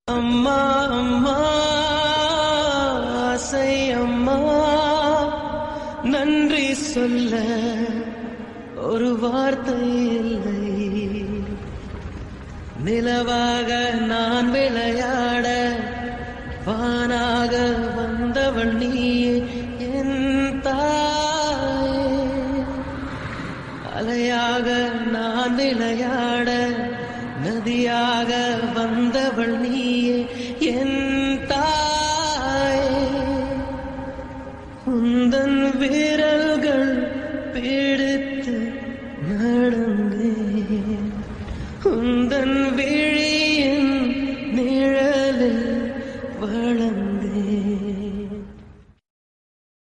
அம்மா அம்மா ஆசை அம்மா நன்றி சொல்ல ஒரு வார்த்தை இல்லை நிலவாக நான் விளையாட வானாக வந்தவள் நீயே என் தாயே அலையாக நான் விளையாட நதியாக வந்தவள் நீயே என் தாயே உந்தன் விரல்